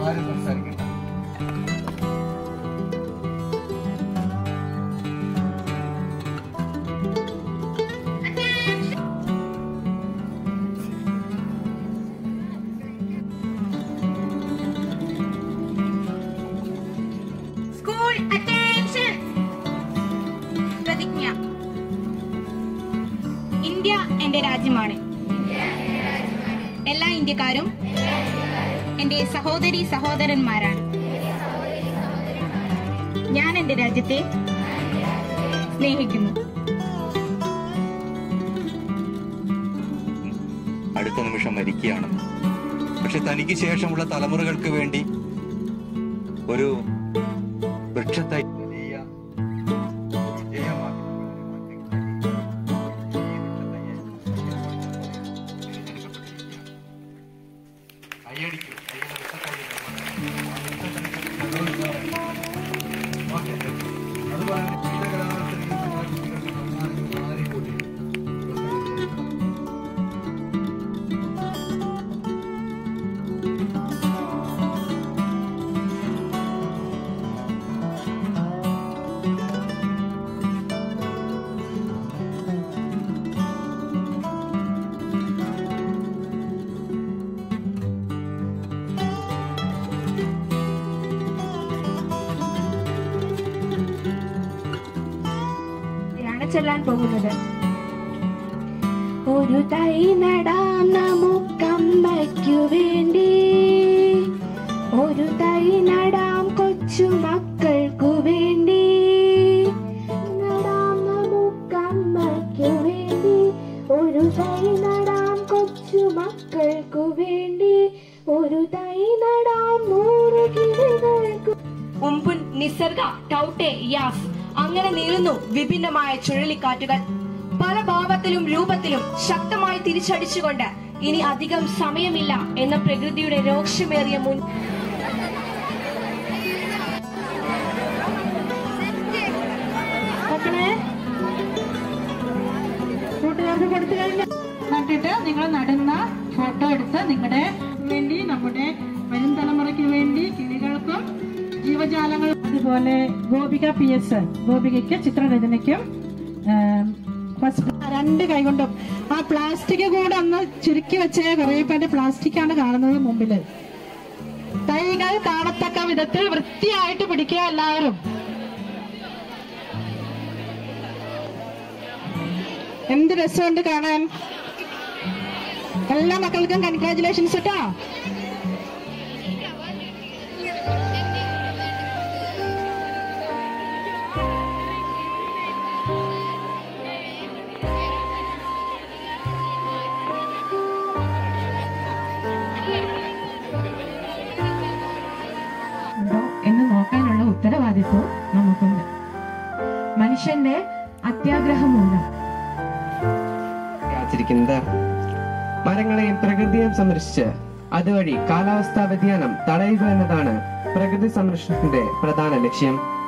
ആരും സംസാരിക്കണ്ട school attention പ്രതിജ്ഞ ഇന്ത്യ എന്റെ രാജ്യമാണ് എല്ലാ ഇന്ത്യക്കാരും എന്റെ സഹോദരി സഹോദരന്മാരാണ് ഞാൻ എന്റെ രാജ്യത്തെ സ്നേഹിക്കുന്നു അടുത്ത നിമിഷം മരിക്കുകയാണ് പക്ഷെ തനിക്ക് ശേഷമുള്ള തലമുറകൾക്ക് വേണ്ടി ഒരു വൃക്ഷത്തൈ വലിയ വിജയമാക്കി കയ്യടിക്കൂ കയ്യുടെ ഓക്കെ അതുപോലെ ശീലകലാമത്തിൽ നിന്നുള്ള കുട്ടികൾക്ക് സമ്മാനങ്ങൾ മാറി കൂട്ടി ാണ് ചെല്ലാൻ പോകുന്നത് ഒരു തൈ നടാം നമുക്കമ്മയ്ക്കു വേണ്ടി ഒരു തൈ നടാം കൊച്ചു മക്കൾക്കു വേണ്ടി നടാം നമുക്കമ്മയ്ക്കു വേണ്ടി ഒരു തൈ നടാം കൊച്ചു മക്കൾക്കു വേണ്ടി ഒരു തൈ നടാം നൂറ് കിളികൾക്കു ഉംപുൻ നിസർഗ ടൗട്ടെ യാസ് അങ്ങനെ നീളുന്നു വിഭിന്നമായ ചുഴലിക്കാറ്റുകൾ പല ഭാവത്തിലും രൂപത്തിലും ശക്തമായി തിരിച്ചടിച്ചുകൊണ്ട് ഇനി അധികം സമയമില്ല എന്ന പ്രകൃതിയുടെ രോക്ഷമേറിയ മുൻ മക്കളെ കൂട്ടുകാർക്ക് കൊടുത്തു കഴിഞ്ഞ നട്ടിട്ട് നിങ്ങൾ നടുന്ന ഫോട്ടോ എടുത്ത് നിങ്ങളുടെ വേണ്ടി നമ്മുടെ വരും തലമുറയ്ക്ക് വേണ്ടി കിളികൾക്കും ജീവജാലങ്ങൾക്കും അതുപോലെ ഗോപിക പി എസ് ഗോപികയ്ക്ക് ചിത്രരചനയ്ക്കും ഏം, ഫസ്റ്റ് രണ്ട് കൈകൊണ്ടും ആ പ്ലാസ്റ്റിക് കൂടെ ഒന്ന് ചുരുക്കി വെച്ച കുറേ പേരുടെ പ്ലാസ്റ്റിക് ആണ് കാണുന്നത് മുമ്പില് തൈകൾ കാണത്തക്ക വിധത്തിൽ വൃത്തിയായിട്ട് പിടിക്കുക എല്ലാവരും എന്ത് രസമുണ്ട് കാണാൻ എല്ലാ മക്കൾക്കും കൺഗ്രാചുലേഷൻസ് കേട്ടോ ഉണ്ടോ എന്ന് നോക്കാനുള്ള ഉത്തരവാദിത്വം നമുക്കുണ്ട് മനുഷ്യന്റെ അത്യാഗ്രഹം മൂലം ആചരിക്കുന്നത് മരങ്ങളെയും പ്രകൃതിയെയും സംരക്ഷിച്ച് അതുവഴി കാലാവസ്ഥാ വ്യതിയാനം തടയുക എന്നതാണ് പ്രകൃതി സംരക്ഷണത്തിന്റെ പ്രധാന ലക്ഷ്യം